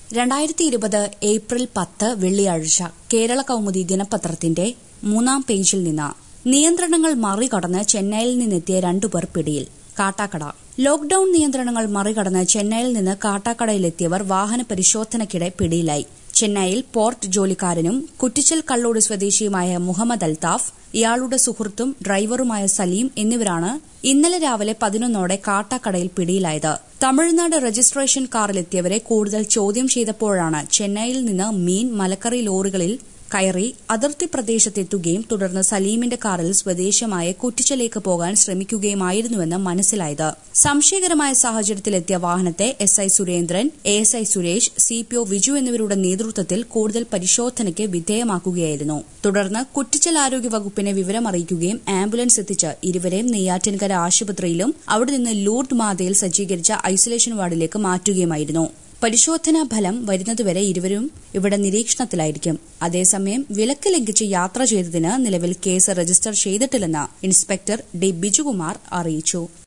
രണ്ടായിരത്തി ഇരുപത് ഏപ്രിൽ പത്ത് വെള്ളിയാഴ്ച കേരള കൗമുദി ദിനപത്രത്തിന്റെ മൂന്നാം പേജിൽ നിന്ന് നിയന്ത്രണങ്ങൾ മറികടന്ന് ചെന്നൈയിൽ നിന്നെത്തിയ രണ്ടുപേർ പിടിയിൽ കാട്ടാക്കട ലോക്ഡൌൺ നിയന്ത്രണങ്ങൾ മറികടന്ന് ചെന്നൈയിൽ നിന്ന് കാട്ടാക്കടയിലെത്തിയവർ വാഹന പരിശോധനയ്ക്കിടെ പിടിയിലായി ചെന്നൈയിൽ പോർട്ട് ജോലിക്കാരനും കുറ്റിച്ചൽ കള്ളോട് സ്വദേശിയുമായ മുഹമ്മദ് അൽതാഫ് ഇയാളുടെ സുഹൃത്തും ഡ്രൈവറുമായ സലീം എന്നിവരാണ് ഇന്നലെ രാവിലെ പതിനൊന്നോടെ കാട്ടാക്കടയിൽ പിടിയിലായത് തമിഴ്നാട് രജിസ്ട്രേഷൻ കാറിലെത്തിയവരെ കൂടുതൽ ചോദ്യം ചെയ്തപ്പോഴാണ് ചെന്നൈയിൽ നിന്ന് മീൻ മലക്കറി ലോറികളിൽ കയറി അതിർത്തി പ്രദേശത്തെത്തുകയും തുടർന്ന് സലീമിന്റെ കാറിൽ സ്വദേശമായ കുറ്റിച്ചലേക്ക് പോകാൻ ശ്രമിക്കുകയുമായിരുന്നുവെന്ന് മനസ്സിലായത് സംശയകരമായ സാഹചര്യത്തിലെത്തിയ വാഹനത്തെ S I Surendran A S I Suresh C P O Viju എന്നിവരുടെ നേതൃത്വത്തിൽ കൂടുതൽ പരിശോധനയ്ക്ക് വിധേയമാക്കുകയായിരുന്നു തുടർന്ന് കുറ്റിച്ചൽ ആരോഗ്യ വകുപ്പിനെ വിവരമറിയിക്കുകയും ആംബുലൻസ് എത്തിച്ച് ഇരുവരെയും നെയ്യാറ്റിൻകര ആശുപത്രിയിലും അവിടെ നിന്ന് ലൂർദ് മാതയിൽ സജ്ജീകരിച്ച ഐസൊലേഷൻ വാർഡിലേക്ക് മാറ്റുകയുമായിരുന്നു പരിശോധനാ ഫലം വരുന്നതുവരെ ഇരുവരും ഇവിടെ നിരീക്ഷണത്തിലായിരിക്കും അതേസമയം വിലക്ക് ലംഘിച്ച് യാത്ര ചെയ്തതിന് നിലവിൽ കേസ് രജിസ്റ്റർ ചെയ്തിട്ടില്ലെന്ന് ഇൻസ്പെക്ടർ ഡി ബിജുകുമാർ അറിയിച്ചു